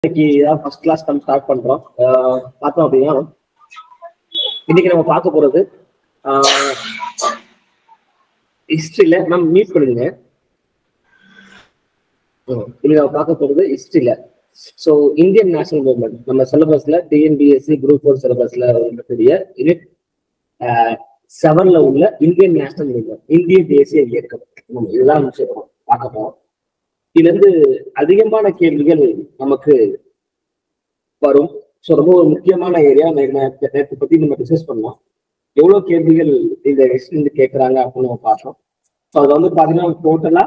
இன்னைக்கு தான் first class நம்ம ஸ்டார்ட் பண்றோம் ஆஹ் பார்த்தோம் அப்படின்னா இன்னைக்கு நம்ம பார்க்க போறது ஹிஸ்டரியில நம்ம மீட் பண்ணுங்க ஹம், இன்னைக்கு நம்ம பார்க்க போறது ஹிஸ்டரியில ஸோ இந்தியன் நேஷனல் மூவ்மெண்ட் நம்ம சிலபஸ்ல டிஎன்பிஎஸ்சி குரூப் ஃபோர் சிலபஸ்ல இருக்கக்கூடிய யூனிட் செவன்ல உள்ள இந்தியன் நேஷனல் மூவ்மெண்ட் இந்திய தேசிய இயக்கம் நம்ம இதுதான் விஷயம் பார்க்க போறோம் இதுல இருந்து அதிகமான கேள்விகள் நமக்கு வரும் ஸோ ரொம்ப ஒரு முக்கியமான ஏரியா நேற்று பத்தி நம்ம டிஸ்கஸ் பண்ணோம் எவ்வளவு கேள்விகள் இந்த ஹிஸ்ட்ரி இருந்து கேட்கறாங்க அப்படின்னு நம்ம பார்த்தோம் ஸோ அதுல வந்து பாத்தீங்கன்னா டோட்டலா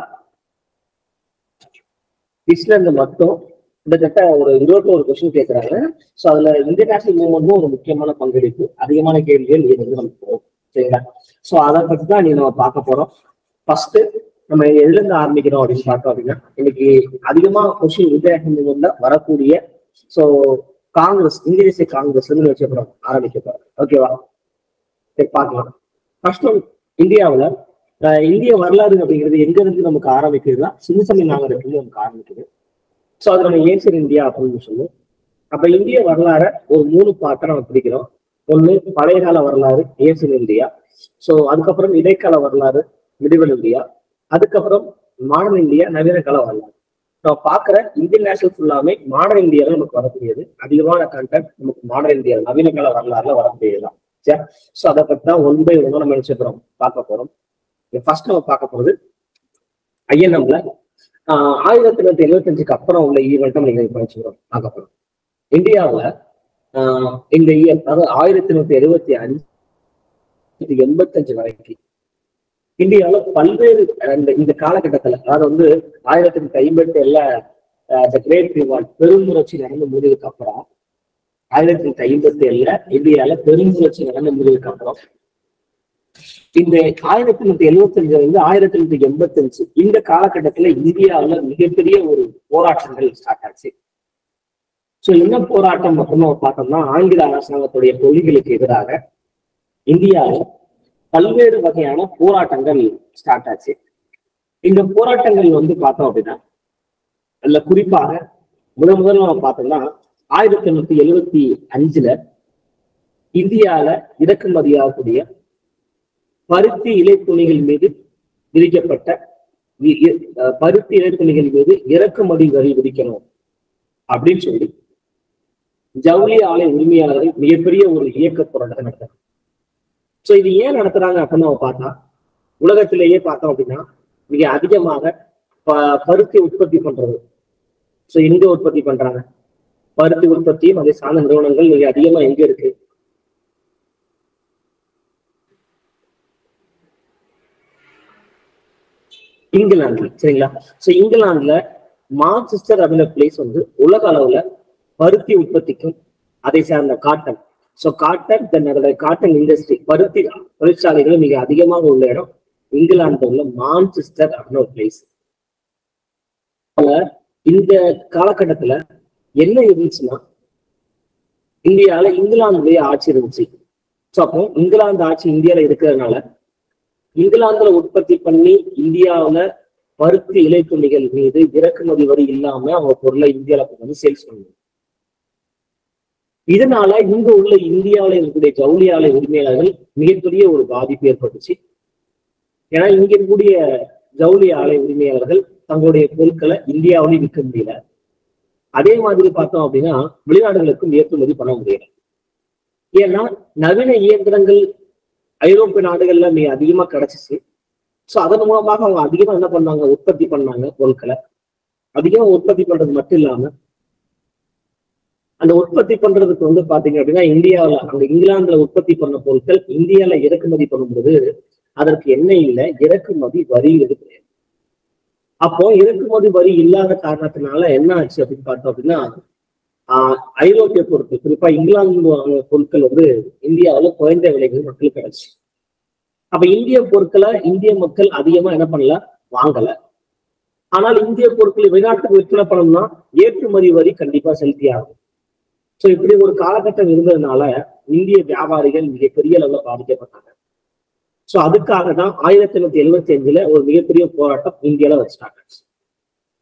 ஹிஸ்ட்ரில இருந்து மட்டும் கிட்டத்தட்ட ஒரு இருபத்தோரு கொஸ்டின் கேட்கறாங்க ஸோ அதுல இந்தியன் நேஷனல் மூவ்மெண்ட்டும் ஒரு முக்கியமான பங்களிப்பு அதிகமான கேள்விகள் இது வந்து நமக்கு வரும் சரிங்களா ஸோ அதை பத்தி தான் நீ நம்ம பார்க்க போறோம் ஃபர்ஸ்ட் நம்ம எதுல இருந்து ஆரம்பிக்கிறோம் அப்படின்னு பார்த்தோம் அப்படின்னா இன்னைக்கு அதிகமா கொஸ்டின் இந்திய நேஷனல் மூவ்மெண்ட்ல வரக்கூடிய ஸோ காங்கிரஸ் இந்திய தேசிய காங்கிரஸ் இருந்து வச்சுக்கிறோம் ஆரம்பிக்க போறோம் ஓகேவா சரி பார்க்கலாம் ஃபர்ஸ்ட் இந்தியாவுல அஹ், இந்திய வரலாறு அப்படிங்கிறது எங்க இருந்து நமக்கு ஆரம்பிக்குதுன்னா சின்னசமய நாகரிகம் நமக்கு ஆரம்பிக்குது ஸோ அது நம்ம ஏன்சியன் இந்தியா அப்படின்னு சொல்லுவோம் அப்ப இந்திய வரலாறை ஒரு மூணு பாட்டை நம்ம பிடிக்கிறோம் ஒண்ணு பழைய கால வரலாறு ஏன்சியன் இந்தியா ஸோ அதுக்கப்புறம் இடைக்கால வரலாறு மிடிவல் இந்தியா அதுக்கப்புறம் மாடர்ன் இந்தியா நவீன கால வரலாறு நம்ம பார்க்குற இந்தியன் நேஷனல் ஃபுல்லாமே மாடர்ன் இந்தியாவில் நமக்கு வரக்கூடியது அதிகமான கண்டென்ட் நமக்கு மாடர்ன் இந்தியா நவீன கால வரலாறுல வரக்கூடியதுதான் சரி ஸோ அதை பத்தி தான் ஒன் பை ஒன்னு நம்ம நினைச்சுக்கிறோம் பார்க்க போறோம் ஃபர்ஸ்ட் நம்ம பார்க்க போறது ஐஎன்எம்ல ஆஹ் ஆயிரத்தி தொள்ளாயிரத்தி எழுபத்தஞ்சுக்கு அப்புறம் உள்ள ஈவெண்ட்டை நீங்க படிச்சுக்கிறோம் பார்க்க போறோம் இந்தியாவுல ஆஹ் இந்த இயர் அதாவது ஆயிரத்தி தொள்ளாயிரத்தி எழுபத்தி அஞ்சு எண்பத்தஞ்சு வரைக்கும் இந்தியாவுல பல்வேறு அந்த இந்த காலகட்டத்துல அதாவது வந்து ஆயிரத்தி தொள்ளாயிரத்தி ஐம்பத்தி ஏழுல த கிரேட் ரிவால்ட் பெரும்புரட்சி நடந்து முடிவுக்கு அப்புறம் ஆயிரத்தி தொள்ளாயிரத்தி ஐம்பத்தி ஏழுல இந்தியால பெரும்புரட்சி நடந்து முடிவுக்கு அப்புறம் இந்த ஆயிரத்தி தொள்ளாயிரத்தி எழுபத்தி அஞ்சுல இருந்து ஆயிரத்தி தொள்ளாயிரத்தி எண்பத்தி அஞ்சு இந்த காலகட்டத்துல இந்தியாவுல மிகப்பெரிய ஒரு போராட்டங்கள் ஸ்டார்ட் ஆச்சு சோ என்ன போராட்டம் அப்படின்னு நம்ம பார்த்தோம்னா ஆங்கில அரசாங்கத்துடைய கொள்கைகளுக்கு எதிராக இந்தியாவில் பல்வேறு வகையான போராட்டங்கள் ஸ்டார்ட் ஆச்சு இந்த போராட்டங்கள் வந்து பார்த்தோம் அப்படின்னா அதுல குறிப்பாக முதல் முதல்ல நம்ம பார்த்தோம்னா ஆயிரத்தி எண்ணூத்தி எழுபத்தி அஞ்சுல இந்தியால இறக்குமதியாகக்கூடிய பருத்தி இலைத்துணிகள் மீது விதிக்கப்பட்ட வி- இ- அஹ் பருத்தி இலைத்துணிகள் மீது இறக்குமதி வரி விதிக்கணும் அப்படின்னு சொல்லி ஜவுளி ஆலை உரிமையாளர்கள் மிகப்பெரிய ஒரு இயக்க போராட்டத்தை நடத்துறாங்க சோ இது ஏன் நடத்துறாங்க அப்படின்னு நம்ம பார்த்தா உலகத்திலேயே பார்த்தோம் அப்படின்னா மிக அதிகமாக ப- பருத்தி உற்பத்தி பண்றது சோ எங்க உற்பத்தி பண்றாங்க பருத்தி உற்பத்தியும் அதை சார்ந்த நிறுவனங்கள் மிக அதிகமா எங்க இருக்கு இங்கிலாந்துல சரிங்களா சோ இங்கிலாந்துல மான்செஸ்டர் அப்படின்ற பிளேஸ் வந்து உலக அளவுல பருத்தி உற்பத்திக்கும் அதை சார்ந்த காட்டன் சோ காட்டன் தென் அதோட காட்டன் இண்டஸ்ட்ரி பருத்தி தொழிற்சாலைகள் மிக அதிகமாக உள்ள இடம் இங்கிலாந்துல உள்ள மான்செஸ்டர் அப்படின்னு ஒரு பிளேஸ் இந்த காலகட்டத்துல என்ன இருந்துச்சுன்னா இந்தியால இங்கிலாந்துடைய ஆட்சி இருந்துச்சு ஸோ அப்போ இங்கிலாந்து ஆட்சி இந்தியால இருக்கிறதுனால இங்கிலாந்துல உற்பத்தி பண்ணி இந்தியாவுல பருத்தி இலைத்துணிகள் மீது இறக்குமதி வரி இல்லாம அவங்க பொருளை இந்தியால கொண்டு வந்து சேல்ஸ் பண்ணுவாங்க இதனால இங்க உள்ள இந்தியாவில இருக்கக்கூடிய ஜவுளி ஆலை உரிமையாளர்கள் மிகப்பெரிய ஒரு பாதிப்பு ஏற்பட்டுச்சு ஏன்னா இங்க இருக்கக்கூடிய ஜவுளி ஆலை உரிமையாளர்கள் தங்களுடைய பொருட்களை இந்தியாவிலையும் விற்க முடியல அதே மாதிரி பார்த்தோம் அப்படின்னா வெளிநாடுகளுக்கும் ஏற்றுமதி பண்ண முடியல ஏன்னா நவீன இயந்திரங்கள் ஐரோப்பிய நாடுகள்ல மிக அதிகமா கிடைச்சிச்சு சோ அதன் மூலமாக அவங்க அதிகமா என்ன பண்ணாங்க உற்பத்தி பண்ணாங்க பொருட்களை அதிகமா உற்பத்தி பண்றது மட்டும் இல்லாம அந்த உற்பத்தி பண்றதுக்கு வந்து பாத்தீங்க அப்படின்னா இந்தியாவுல அங்க இங்கிலாந்துல உற்பத்தி பண்ண பொருட்கள் இந்தியால இறக்குமதி பண்ணும்போது அதற்கு என்ன இல்லை இறக்குமதி வரி இருக்கு அப்போ இறக்குமதி வரி இல்லாத காரணத்தினால என்ன ஆச்சு அப்படின்னு பார்த்தோம் அப்படின்னா ஆஹ் ஐரோப்பிய பொருட்கள் குறிப்பா இங்கிலாந்து வாங்கின பொருட்கள் வந்து இந்தியாவுல குறைந்த விலைகள் மக்களுக்கு கிடைச்சு அப்ப இந்திய பொருட்களை இந்திய மக்கள் அதிகமா என்ன பண்ணல வாங்கல ஆனால் இந்திய பொருட்களை வெளிநாட்டுக்கு விற்பனை பண்ணணும்னா ஏற்றுமதி வரி கண்டிப்பா செலுத்தி ஆகும் சோ இப்படி ஒரு காலகட்டம் இருந்ததுனால இந்திய வியாபாரிகள் மிகப்பெரிய அளவுல பாதிக்கப்பட்டாங்க சோ அதுக்காக தான் ஆயிரத்தி எண்ணூத்தி எழுபத்தி அஞ்சுல ஒரு மிகப்பெரிய போராட்டம் இந்தியால வச்சுட்டாங்க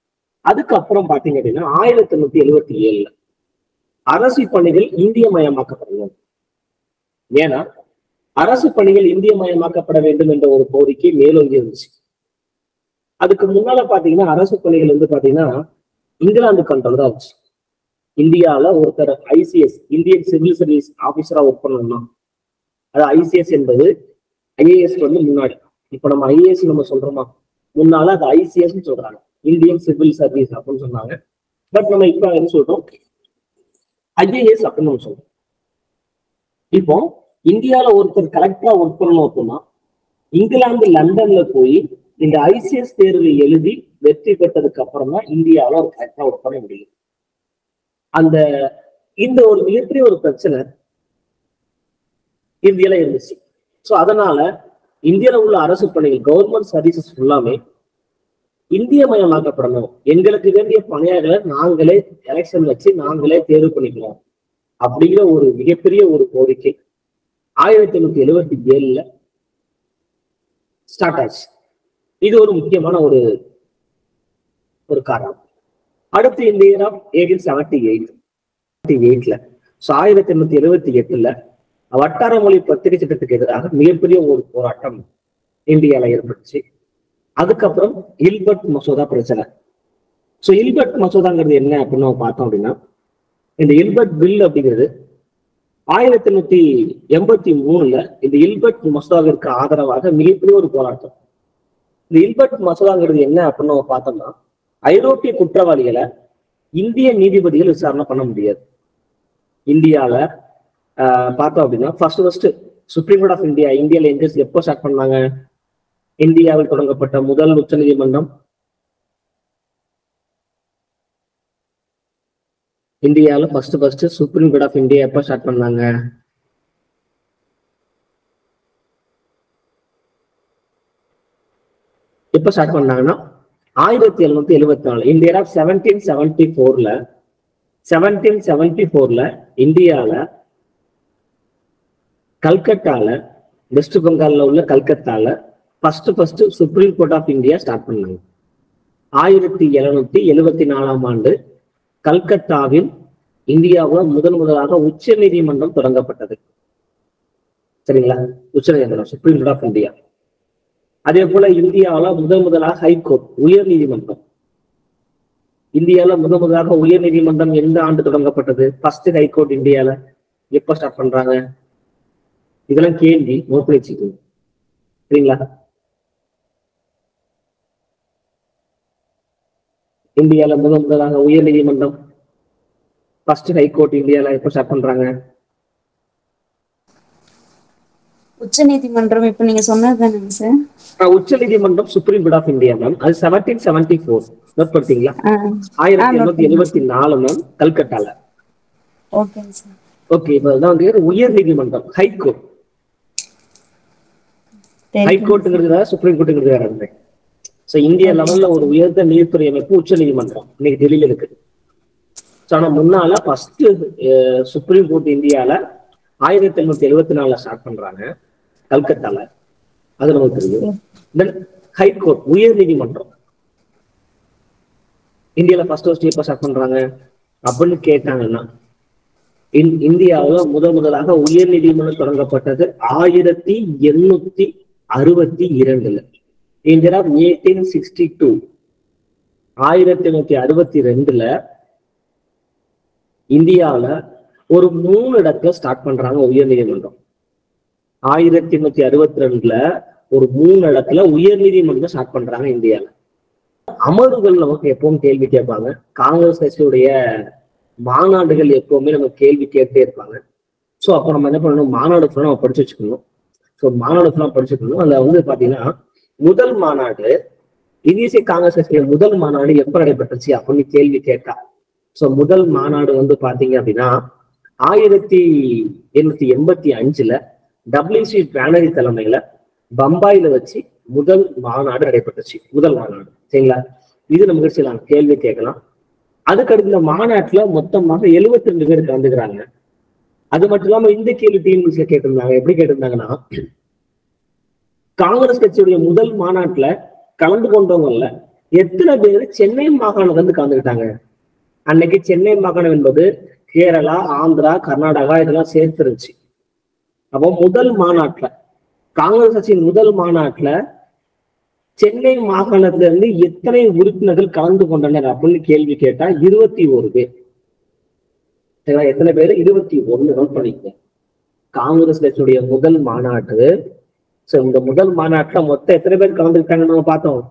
அதுக்கப்புறம் பாத்தீங்க அப்படின்னா ஆயிரத்தி எண்ணூத்தி எழுவத்தி ஏழுல அரசு பணிகள் இந்திய மயமாக்கப்படணும் ஏன்னா அரசு பணிகள் இந்திய மயமாக்கப்பட வேண்டும் என்ற ஒரு கோரிக்கை மேலோங்கி இருந்துச்சு அதுக்கு முன்னால பாத்தீங்கன்னா அரசு பணிகள் வந்து பாத்தீங்கன்னா இங்கிலாந்து கண்ட்ரோல் தான் இருந்துச்சு இந்தியால ஒருத்தர் ஐசிஎஸ் இந்தியன் சிவில் சர்வீஸ் ஆபீசரா ஒர்க் பண்ணணும்னா அது ஐசிஎஸ் என்பது ஐஏஎஸ் வந்து முன்னாடி இப்ப நம்ம ஐஏஎஸ் நம்ம சொல்றோமா முன்னால அது ஐசிஎஸ் சொல்றாங்க இந்தியன் சிவில் சர்வீஸ் அப்படின்னு சொன்னாங்க பட் நம்ம இப்ப என்ன சொல்றோம் ஐஏஎஸ் அப்படின்னு நம்ம சொல்றோம் இப்போ இந்தியால ஒருத்தர் கலெக்டரா ஒர்க் பண்ணணும் அப்படின்னா இங்கிலாந்து லண்டன்ல போய் இந்த ஐசிஎஸ் தேர்வு எழுதி வெற்றி பெற்றதுக்கு அப்புறம் தான் இந்தியாவில ஒரு கலெக்டரா ஒர்க் பண்ண முடியும் அந்த இந்த ஒரு மிகப்பெரிய ஒரு பிரச்சனை இந்தியால இருந்துச்சு சோ அதனால இந்தியால உள்ள அரசு பணிகள் கவர்மெண்ட் சர்வீசஸ் ஃபுல்லாமே இந்திய மயமாக்கப்படணும் எங்களுக்கு வேண்டிய பணியாளர்களை நாங்களே எலெக்ஷன் வச்சு நாங்களே தேர்வு பண்ணிக்கலாம் அப்படிங்கிற ஒரு மிகப்பெரிய ஒரு கோரிக்கை ஆயிரத்தி எண்ணூத்தி எழுவத்தி ஏழுல ஸ்டார்ட் ஆச்சு இது ஒரு முக்கியமான ஒரு ஒரு காரணம் அடுத்து இந்த year of eighteen seventy eight எயிட்ல ஸோ ஆயிரத்தி எண்ணூத்தி எழுவத்தி எட்டுல வட்டார மொழி பத்திரிகை சட்டத்துக்கு எதிராக மிகப்பெரிய ஒரு போராட்டம் இந்தியால ஏற்பட்டுச்சு அதுக்கப்புறம் இல்பர்ட் மசோதா பிரச்சனை ஸோ இல்பர்ட் மசோதாங்கிறது என்ன அப்படின்னு நம்ம பார்த்தோம் அப்படின்னா இந்த இல்பர்ட் பில் அப்படிங்கிறது ஆயிரத்தி எண்ணூத்தி எண்பத்தி மூணுல இந்த இல்பர்ட் மசோதாவிற்கு ஆதரவாக மிகப்பெரிய ஒரு போராட்டம் இந்த இல்பர்ட் மசோதாங்கிறது என்ன அப்படின்னு நம்ம பார்த்தோம்னா ஐரோப்பிய குற்றவாளிகளை இந்திய நீதிபதிகள் விசாரணை பண்ண முடியாது இந்தியால ஆஹ் பார்த்தோம் அப்படின்னா first first supreme court of India இந்தியால எங்க எப்போ ஸ்டார்ட் பண்ணாங்க இந்தியாவில் தொடங்கப்பட்ட முதல் உச்ச நீதிமன்றம் இந்தியாவில் first first supreme court of India எப்போ ஸ்டார்ட் பண்ணாங்க எப்போ ஸ்டார்ட் பண்ணாங்கன்னா ஆயிரத்தி எழுநூத்தி எழுபத்தி நாலு இந்தியா செவன்டீன் செவன்டி ஃபோர்ல செவன்டீன் செவன்டி ஃபோர்ல இந்தியால கல்கட்டால வெஸ்ட் பெங்கால்ல உள்ள கல்கத்தால first first supreme court of India start பண்ணாங்க ஆயிரத்தி எழுநூத்தி எழுபத்தி நாலாம் ஆண்டு கல்கத்தாவில் இந்தியாவுல முதன் முதலாக உச்ச நீதிமன்றம் தொடங்கப்பட்டது சரிங்களா உச்ச நீதிமன்றம் சுப்ரீம் கோர்ட் ஆஃப் இந்தியா அதே போல இந்தியாவுல முதன் முதலாக ஹைகோர்ட் உயர் நீதிமன்றம் இந்தியால முதன் முதலாக உயர் நீதிமன்றம் எந்த ஆண்டு தொடங்கப்பட்டது ஃபர்ஸ்ட் ஹைகோர்ட் இந்தியால எப்ப ஸ்டார்ட் பண்றாங்க இதெல்லாம் கேள்வி நோட் பண்ணி வச்சுக்கோங்க சரிங்களா இந்தியால முதன் முதலாக உயர் நீதிமன்றம் ஃபர்ஸ்ட் ஹைகோர்ட் இந்தியால எப்ப ஸ்டார்ட் பண்றாங்க உச்ச நீதிமன்றம் இப்ப நீங்க சொன்னது தானேங்க சார் உச்ச நீதிமன்றம் supreme court of India ma'am அது செவன்டீன் செவன்டி ஃபோர் நோட் பண்ணிட்டீங்களா ஆயிரத்தி note எண்ணூத்தி எழுபத்தி நாலு மேம் கல்கட்டால ஓகேங்க சார் ஓகே இப்போ அதான் வந்து உயர் நீதிமன்றம் ஹைகோர்ட் ஹைகோர்ட்டுங்கிறது வேற சுப்ரீம் கோர்ட்டுங்கிறது வேற இருக்கு ஸோ இந்திய லெவல்ல ஒரு உயர்ந்த நீதித்துறை அமைப்பு உச்ச நீதிமன்றம் இன்னைக்கு டெல்லியில இருக்கு ஸோ ஆனா முன்னால ஃபர்ஸ்ட் சுப்ரீம் கோர்ட் இந்தியால ஆயிரத்தி எண்ணூத்தி எழுபத்தி நாலுல ஸ்டார்ட் பண்றாங்க கல்கத்தால அது நமக்கு தெரியும் தென் ஹைகோர்ட் உயர் நீதிமன்றம் இந்தியால ஃபர்ஸ்ட் ஃபர்ஸ்ட் எப்ப ஸ்டார்ட் பண்றாங்க அப்படின்னு கேட்டாங்கன்னா இந் இந்தியாவுல முதல் முதலாக உயர் நீதிமன்றம் தொடங்கப்பட்டது ஆயிரத்தி எண்ணூத்தி அறுபத்தி இரண்டுல இந்தியா எயிட்டீன் சிக்ஸ்டி டூ ஆயிரத்தி எண்ணூத்தி அறுபத்தி ரெண்டுல இந்தியாவுல ஒரு மூணு இடத்துல ஸ்டார்ட் பண்றாங்க உயர் நீதிமன்றம் ஆயிரத்தி எண்ணூத்தி அறுபத்தி ரெண்டுல ஒரு மூணு இடத்துல உயர் நீதிமன்றம் ஸ்டார்ட் பண்றாங்க இந்தியால அமர்வுகள் நமக்கு எப்பவும் கேள்வி கேட்பாங்க காங்கிரஸ் கட்சியுடைய மாநாடுகள் எப்பவுமே நம்ம கேள்வி கேட்டே இருப்பாங்க ஸோ அப்போ நம்ம என்ன பண்ணணும் மாநாடு ஃபுல்லாக நம்ம படிச்சு வச்சுக்கணும் ஸோ மாநாடு ஃபுல்லாக படிச்சுக்கணும் அதுல வந்து பாத்தீங்கன்னா முதல் மாநாடு இந்திய காங்கிரஸ் கட்சியுடைய முதல் மாநாடு எப்ப நடைபெற்றுச்சு அப்படின்னு கேள்வி கேட்டா ஸோ முதல் மாநாடு வந்து பாத்தீங்க அப்படின்னா ஆயிரத்தி எண்ணூத்தி எண்பத்தி அஞ்சுல டபிள்யூசி பேனரி தலைமையில பம்பாயில வச்சு முதல் மாநாடு நடைபெற்றுச்சு முதல் மாநாடு சரிங்களா இது நமக்கு சில கேள்வி கேட்கலாம் அதுக்கடுத்து இந்த மாநாட்டுல மொத்தமாக எழுபத்தி ரெண்டு பேர் கலந்துக்கிறாங்க அது மட்டும் இல்லாம இந்த கேள்வி டிஎன்பிசில கேட்டிருந்தாங்க எப்படி கேட்டிருந்தாங்கன்னா காங்கிரஸ் கட்சியுடைய முதல் மாநாட்டுல கலந்து கொண்டவங்கல்ல எத்தனை பேர் சென்னை மாகாணத்துல இருந்து கலந்துக்கிட்டாங்க அன்னைக்கு சென்னை மாகாணம் என்பது கேரளா ஆந்திரா கர்நாடகா இதெல்லாம் சேர்த்துருச்சு அப்போ முதல் மாநாட்டுல காங்கிரஸ் கட்சியின் முதல் மாநாட்டுல சென்னை மாகாணத்துல இருந்து எத்தனை உறுப்பினர்கள் கலந்து கொண்டனர் அப்படின்னு கேள்வி கேட்டா இருபத்தி ஒரு பேர் சரிங்களா? எத்தனை பேர் இருபத்தி ஒண்ணு நோட் பண்ணிக்கங்க காங்கிரஸ் கட்சியுடைய முதல் மாநாட்டு சோ இந்த முதல் மாநாட்டுல மொத்தம் எத்தனை பேர் கலந்துக்கிட்டாங்க நம்ம பார்த்தோம்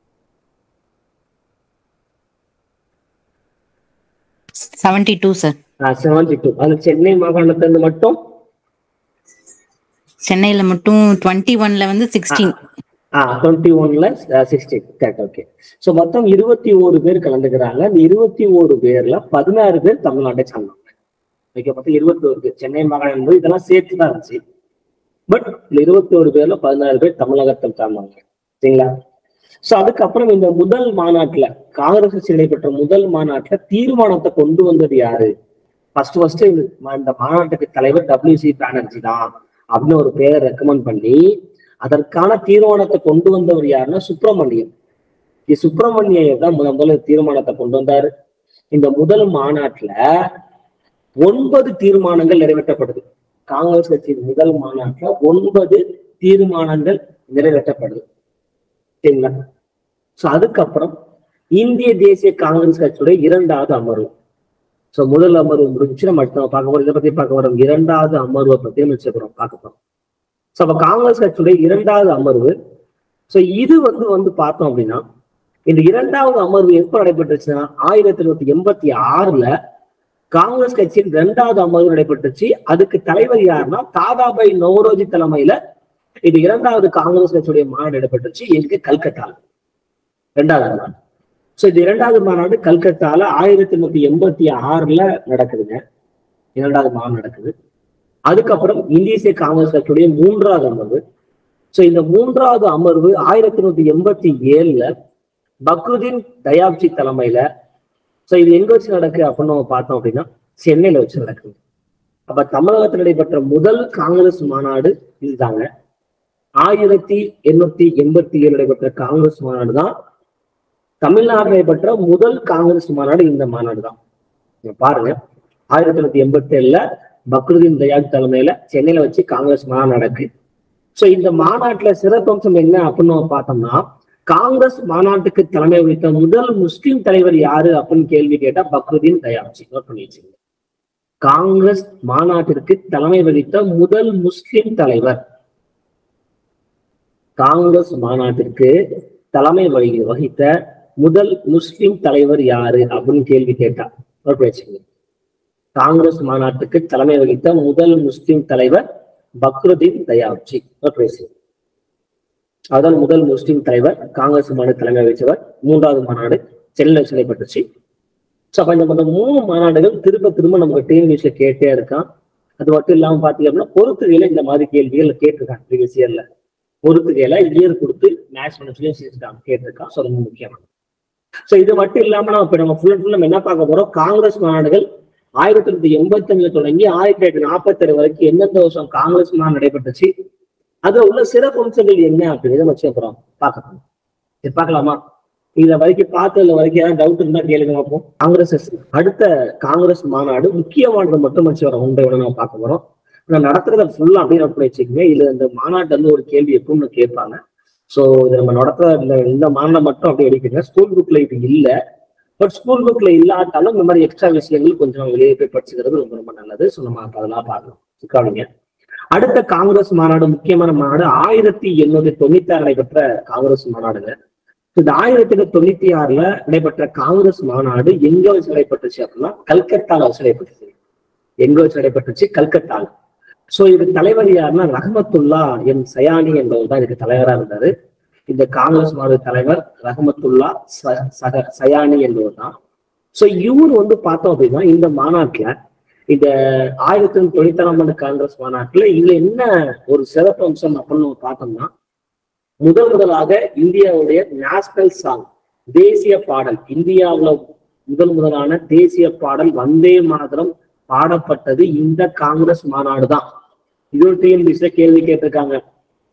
seventy two sir seventy two அது சென்னை மாகாணத்துல இருந்து மட்டும் சென்னையில மட்டும் டுவெண்ட்டி ஒன்ல வந்து சிக்ஸ்டீன் டுவெண்ட்டி ஒன்ல சிக்ஸ்டீன் கரெக்ட் ஓகே ஸோ மொத்தம் இருபத்தி ஓரு பேர் கலந்துக்கிறாங்க இந்த இருபத்தி ஓரு பேர்ல பதினாறு பேர் தமிழ்நாட்டை சார்ந்தவங்க ஓகே மொத்தம் இருபத்தி ஒரு பேர் சென்னை மாகாணம் என்பது இதெல்லாம் சேர்த்து தான் இருந்துச்சு பட் இந்த இருபத்தி ஒரு பேர்ல பதினாறு பேர் தமிழகத்தை சார்ந்தவங்க சரிங்களா சோ அதுக்கப்புறம் இந்த முதல் மாநாட்டுல காங்கிரஸ் கட்சி நடைபெற்ற முதல் மாநாட்டுல தீர்மானத்தை கொண்டு வந்தது யாரு ஃபர்ஸ்ட் ஃபர்ஸ்ட் இந்த மாநாட்டுக்கு தலைவர் டபிள்யூ சி பானர்ஜி தான் அப்படின்னு ஒரு பேரை ரெக்கமெண்ட் பண்ணி அதற்கான தீர்மானத்தை கொண்டு வந்தவர் யாருன்னா சுப்பிரமணியம் இ சுப்பிரமணியம் தான் முதல் முதல்ல தீர்மானத்தை கொண்டு வந்தாரு இந்த முதல் மாநாட்டுல ஒன்பது தீர்மானங்கள் நிறைவேற்றப்படுது காங்கிரஸ் கட்சியின் முதல் மாநாட்டுல ஒன்பது தீர்மானங்கள் நிறைவேற்றப்படுது சரிங்களா சோ அதுக்கப்புறம் இந்திய தேசிய காங்கிரஸ் கட்சியுடைய இரண்டாவது அமர்வு சோ முதல் அமர்வு முடிஞ்சு நம்ம அடுத்த பார்க்க போறோம் இதை பத்தி பார்க்க போறோம் இரண்டாவது அமர்வை பத்தி நம்ம வச்சுக்கிறோம் பார்க்க போறோம் சோ அப்ப காங்கிரஸ் கட்சியுடைய இரண்டாவது அமர்வு சோ இது வந்து வந்து பார்த்தோம் அப்படின்னா இந்த இரண்டாவது அமர்வு எப்ப நடைபெற்றுச்சுன்னா ஆயிரத்தி தொள்ளாயிரத்தி எண்பத்தி ஆறுல காங்கிரஸ் கட்சியின் இரண்டாவது அமர்வு நடைபெற்றுச்சு அதுக்கு தலைவர் யாருன்னா தாதாபாய் நவரோஜி தலைமையில இது இரண்டாவது காங்கிரஸ் கட்சியுடைய மாநாடு நடைபெற்றுச்சு எங்க கல்கத்தால இரண்டாவது மாநாடு சோ இது இரண்டாவது மாநாடு கல்கத்தால ஆயிரத்தி எண்ணூத்தி எண்பத்தி ஆறுல நடக்குதுங்க இரண்டாவது மாநாடு நடக்குது அதுக்கப்புறம் இந்திய தேசிய காங்கிரஸ் கட்சியுடைய மூன்றாவது அமர்வு சோ இந்த மூன்றாவது அமர்வு ஆயிரத்தி எண்ணூத்தி எண்பத்தி ஏழுல பக்ருதீன் தயாப்ஜி தலைமையில சோ இது எங்க வச்சு நடக்கு அப்படின்னு நம்ம பார்த்தோம் அப்படின்னா சென்னையில வச்சு நடக்குது அப்ப தமிழகத்தில் நடைபெற்ற முதல் காங்கிரஸ் மாநாடு இதுதாங்க ஆயிரத்தி எண்ணூத்தி எண்பத்தி ஏழு நடைபெற்ற காங்கிரஸ் மாநாடு தான் தமிழ்நாடு நடைபெற்ற முதல் காங்கிரஸ் மாநாடு இந்த மாநாடு தான் இங்க பாருங்க ஆயிரத்தி தொள்ளாயிரத்தி எண்பத்தி ஏழுல பக்ருதீன் தயாப் தலைமையில சென்னையில வச்சு காங்கிரஸ் மாநாடு நடக்கு சோ இந்த மாநாட்டுல சிறப்பம்சம் என்ன அப்படின்னு நம்ம பார்த்தோம்னா காங்கிரஸ் மாநாட்டுக்கு தலைமை வகித்த முதல் முஸ்லிம் தலைவர் யாரு அப்படின்னு கேள்வி கேட்டா பக்ருதீன் தயாப்ஜி நோட் பண்ணி வச்சுங்க காங்கிரஸ் மாநாட்டிற்கு தலைமை வகித்த முதல் முஸ்லிம் தலைவர் காங்கிரஸ் மாநாட்டிற்கு தலைமை வகி வகித்த முதல் முஸ்லிம் தலைவர் யாரு அப்படின்னு கேள்வி கேட்டா நோட் பண்ணி வச்சுங்க காங்கிரஸ் மாநாட்டுக்கு தலைமை வகித்த முதல் முஸ்லிம் தலைவர் பக்ருதீன் தயாப்ஜி நோட் பண்ணி வச்சுங்க அதுதான் முதல் முஸ்லிம் தலைவர் காங்கிரஸ் மாநாடு தலைமை வகித்தவர் மூன்றாவது மாநாடு சென்னையில் வச்சு நடைபெற்றுச்சு ஸோ அப்ப இந்த இந்த மூணு மாநாடுகள் திரும்ப திரும்ப நமக்கு டிஎன்பிஎஸ்ல கேட்டே இருக்கான் அது மட்டும் இல்லாம பாத்தீங்க அப்படின்னா பொறுத்துகையில இந்த மாதிரி கேள்விகள் கேட்டிருக்காங்க ப்ரீவியஸ் இயர்ல பொறுத்துகையில இயர் கொடுத்து மேட்ச் பண்ண சொல்லி செஞ்சுருக்காங்க கேட்டிருக்கான் ஸோ ரொம்ப முக்கியமானது ஸோ இது மட்டும் இல்லாம நம்ம இப்ப நம்ம ஃபுல் அண்ட் ஃபுல் நம்ம என்ன பார்க்க போறோம் காங்கிரஸ் மாநாடுகள் ஆயிரத்தி தொள்ளாயிரத்தி எண்பத்தி அஞ்சுல தொடங்கி ஆயிரத்தி தொள்ளாயிரத்தி நாற்பத்தி ஏழு வரைக்கும் எந்தெந்த வருஷம் காங்கிரஸ் மாநாடு நடைபெற்றுச்சு அதுல உள்ள சிறப்பு அம்சங்கள் என்ன அப்படிங்கிறத வச்சு அப்புறம் பார்க்க போறோம் சரி பார்க்கலாமா இத வரைக்கும் பார்த்ததுல வரைக்கும் ஏதாவது டவுட் இருந்தா கேளுங்க பார்ப்போம் காங்கிரஸ் அடுத்த காங்கிரஸ் மாநாடு முக்கியமானது மட்டும் வச்சு வர ஒன்றை விட நம்ம பார்க்க போறோம் நான் நடத்துறத ஃபுல்லா அப்படியே நோட் பண்ணி வச்சுக்கோங்க இதுல இந்த மாநாட்டு வந்து ஒரு கேள்வி எப்பவும் கேட்பாங்க சோ இது நம்ம நடத்துற இந்த இந்த மாநாடு மட்டும் அப்படியே எடுக்கிறீங்க ஸ்கூல் புக்ல இது இல்ல பட் ஸ்கூல் புக்ல இல்லாட்டாலும் இந்த மாதிரி எக்ஸ்ட்ரா விஷயங்கள் கொஞ்சம் வெளியே போய் படிச்சுக்கிறது ரொம்ப ரொம்ப நல்லது ஸோ நம்ம அப்ப அதெல்லாம் பார்க்கலாம் கவனிங்க அடுத்த காங்கிரஸ் மாநாடு முக்கியமான மாநாடு ஆயிரத்தி எண்ணூத்தி தொண்ணூத்தி ஆறு நடைபெற்ற காங்கிரஸ் மாநாடுங்க இந்த ஆயிரத்தி எண்ணூத்தி தொண்ணூத்தி ஆறுல நடைபெற்ற காங்கிரஸ் மாநாடு எங்க வச்சு நடைபெற்றுச்சு அப்படின்னா கல்கத்தால வச்சு நடைபெற்றுச்சு எங்க வச்சு நடைபெற்றுச்சு கல்கத்தால சோ இதுக்கு தலைவர் யாருன்னா ரஹமத்துல்லா என் சயானி என்பவர் தான் இதுக்கு தலைவரா இருந்தாரு இந்த காங்கிரஸ் மாநில தலைவர் ரஹமத்துல்லா ச- சக சயானி என்பவர் தான் சோ இவர் வந்து பார்த்தோம் அப்படின்னா இந்த மாநாட்டுல இந்த ஆயிரத்தி தொண்ணூத்தி ஆறாம் ஆண்டு காங்கிரஸ் மாநாட்டுல இதுல என்ன ஒரு சிறப்பு அம்சம் அப்படின்னு நம்ம பார்த்தோம்னா முதல் முதலாக இந்தியாவுடைய நேஷனல் சாங் தேசிய பாடல் இந்தியாவுல முதல் முதலான தேசிய பாடல் வந்தே மாதரம் பாடப்பட்டது இந்த காங்கிரஸ் மாநாடு தான் இது ஒரு டிஎன்பிசில கேள்வி கேட்டிருக்காங்க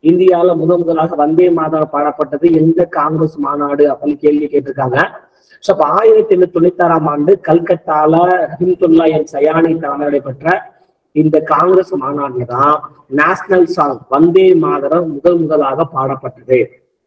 இந்தியாவில முதன் முதலாக வந்தே மாதம் பாடப்பட்டது எந்த காங்கிரஸ் மாநாடு அப்படின்னு கேள்வி கேட்டிருக்காங்க சோ அப்ப ஆயிரத்தி எண்ணூத்தி தொண்ணூத்தி ஆறாம் ஆண்டு கல்கத்தால ரஹிம்துல்லா என் சயானி தலைமை நடைபெற்ற இந்த காங்கிரஸ் மாநாடுல தான் நேஷனல் சாங் வந்தே மாதரம் முதல் முதலாக பாடப்பட்டது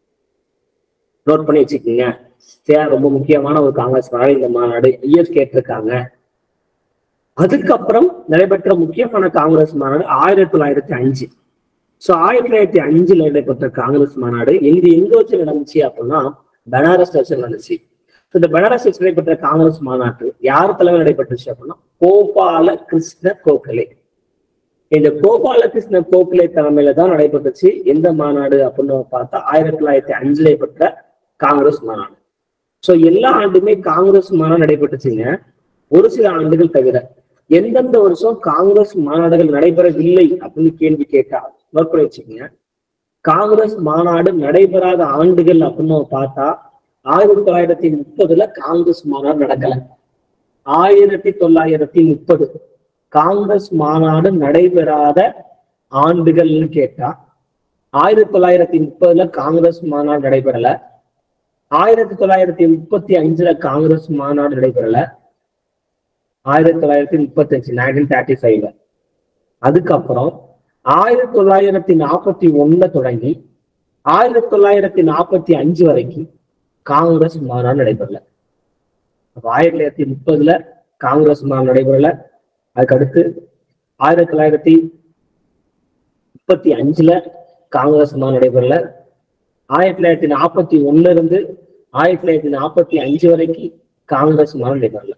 நோட் பண்ணி வச்சுக்கோங்க சரியா? ரொம்ப முக்கியமான ஒரு காங்கிரஸ் மாநாடு இந்த மாநாடு இயர் கேட்டிருக்காங்க அதுக்கப்புறம் நடைபெற்ற முக்கியமான காங்கிரஸ் மாநாடு ஆயிரத்தி தொள்ளாயிரத்தி அஞ்சு சோ ஆயிரத்தி தொள்ளாயிரத்தி அஞ்சுல நடைபெற்ற காங்கிரஸ் மாநாடு எங்க எங்க வச்சு நடந்துச்சு அப்படின்னா பனாரஸ் வச்சு நடந்துச்சு So, இந்த பனாரஸ் வச்சு நடைபெற்ற காங்கிரஸ் மாநாட்டு யார் தலைவர் நடைபெற்றுச்சு அப்படின்னா கோபால கிருஷ்ண கோகலே இந்த கோபால கிருஷ்ண கோகலே தலைமையில தான் நடைபெற்றுச்சு எந்த மாநாடு அப்படின்னு பார்த்தா ஆயிரத்தி தொள்ளாயிரத்தி அஞ்சுல நடைபெற்ற காங்கிரஸ் மாநாடு சோ எல்லா ஆண்டுமே காங்கிரஸ் மாநாடு நடைபெற்றுச்சுங்க ஒரு சில ஆண்டுகள் தவிர எந்தெந்த வருஷம் காங்கிரஸ் மாநாடுகள் நடைபெறவில்லை அப்படின்னு கேள்வி கேட்டா நோட் பண்ணி வச்சுக்கோங்க காங்கிரஸ் மாநாடு நடைபெறாத ஆண்டுகள் அப்படின்னு நம்ம பார்த்தா ஆயிரத்தி தொள்ளாயிரத்தி முப்பதுல காங்கிரஸ் மாநாடு நடக்கல ஆயிரத்தி தொள்ளாயிரத்தி முப்பது காங்கிரஸ் மாநாடு நடைபெறாத ஆண்டுகள்னு கேட்டா ஆயிரத்தி தொள்ளாயிரத்தி முப்பதுல காங்கிரஸ் மாநாடு நடைபெறல ஆயிரத்தி தொள்ளாயிரத்தி முப்பத்தி அஞ்சுல காங்கிரஸ் மாநாடு நடைபெறல ஆயிரத்தி தொள்ளாயிரத்தி முப்பத்தி அஞ்சு நைன்டீன் தேர்ட்டி ஃபைவ்ல அதுக்கப்புறம் ஆயிரத்தி தொள்ளாயிரத்தி நாற்பத்தி ஒண்ணுல தொடங்கி ஆயிரத்தி தொள்ளாயிரத்தி நாற்பத்தி அஞ்சு வரைக்கும் காங்கிரஸ் மாநாடு நடைபெறல அப்ப ஆயிரத்தி தொள்ளாயிரத்தி முப்பதுல காங்கிரஸ் மாநாடு நடைபெறல அதுக்கடுத்து ஆயிரத்தி தொள்ளாயிரத்தி முப்பத்தி அஞ்சுல காங்கிரஸ் மாநாடு நடைபெறல ஆயிரத்தி தொள்ளாயிரத்தி நாற்பத்தி ஒண்ணுல இருந்து ஆயிரத்தி தொள்ளாயிரத்தி நாற்பத்தி அஞ்சு வரைக்கும் காங்கிரஸ் மாநாடு நடைபெறல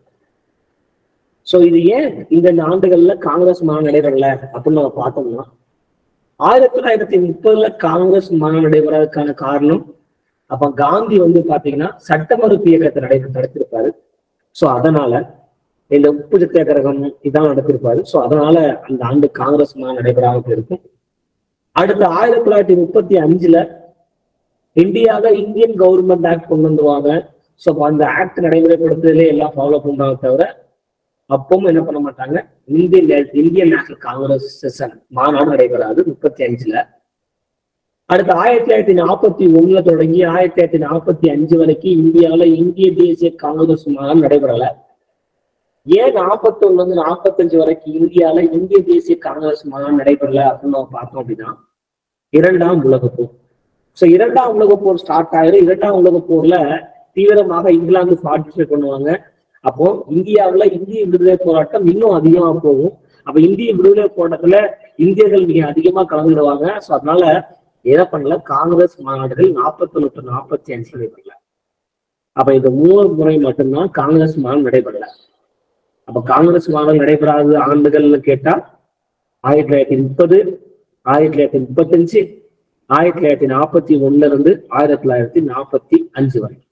சோ இது ஏன் இந்த ஆண்டுகள்ல காங்கிரஸ் மாநாடு நடைபெறல அப்படின்னு நம்ம பார்த்தோம்னா ஆயிரத்தி தொள்ளாயிரத்தி முப்பதுல காங்கிரஸ் மாநாடு நடைபெறதுக்கான காரணம் அப்ப காந்தி வந்து பாத்தீங்கன்னா சட்ட மறுப்பு இயக்கத்தை நடை நடத்திருப்பாரு சோ அதனால இந்த உப்பு சத்தியாகிரகம் இதான் நடத்திருப்பாரு சோ அதனால அந்த ஆண்டு காங்கிரஸ் மாநாடு நடைபெறாமல் இருக்கும் அடுத்து ஆயிரத்தி தொள்ளாயிரத்தி முப்பத்தி அஞ்சுல இந்தியாவில இந்தியன் கவர்மெண்ட் ஆக்ட் கொண்டு வந்துருவாங்க ஸோ அந்த ஆக்ட் நடைமுறைப்படுத்துறதுல எல்லாம் ஃபாலோ பண்றாங்க தவிர அப்பவும் என்ன பண்ண மாட்டாங்க இந்தியன் நே- இந்தியன் நேஷனல் காங்கிரஸ் செஷன் மாநாடு நடைபெறாது முப்பத்தி அஞ்சுல அடுத்து ஆயிரத்தி தொள்ளாயிரத்தி நாற்பத்தி ஒண்ணுல தொடங்கி ஆயிரத்தி தொள்ளாயிரத்தி நாற்பத்தி அஞ்சு வரைக்கும் இந்தியாவில இந்திய தேசிய காங்கிரஸ் மாநாடு நடைபெறல ஏன் நாற்பத்தி ஒண்ணுல இருந்து நாற்பத்தஞ்சு வரைக்கும் இந்தியாவில இந்திய தேசிய காங்கிரஸ் மாநாடு நடைபெறல அப்படின்னு நம்ம பார்த்தோம் அப்படின்னா இரண்டாம் உலகப் போர் சோ இரண்டாம் உலகப் போர் ஸ்டார்ட் ஆயிரும் இரண்டாம் உலகப் போர்ல தீவிரமாக இங்கிலாந்து பார்ட்டிசிபேட் பண்ணுவாங்க அப்போ இந்தியாவுல இந்திய விடுதலை போராட்டம் இன்னும் அதிகமா போகும் அப்ப இந்திய விடுதலை போராட்டத்துல இந்தியர்கள் மிக அதிகமா கலந்துடுவாங்க சோ அதனால எதை பண்ணல காங்கிரஸ் மாநாடுகள் நாற்பத்தி ஒண்ணு to நாற்பத்தி அஞ்சு நடைபெறல அப்ப இந்த மூணு முறை மட்டும்தான் காங்கிரஸ் மாநாடு நடைபெறல அப்ப காங்கிரஸ் மாநாடு நடைபெறாத ஆண்டுகள்னு கேட்டா ஆயிரத்தி தொள்ளாயிரத்தி முப்பது ஆயிரத்தி தொள்ளாயிரத்தி முப்பத்தஞ்சு ஆயிரத்தி தொள்ளாயிரத்தி நாற்பத்தி ஒண்ணுல இருந்து ஆயிரத்தி தொள்ளாயிரத்தி நாற்பத்தி அஞ்சு வரை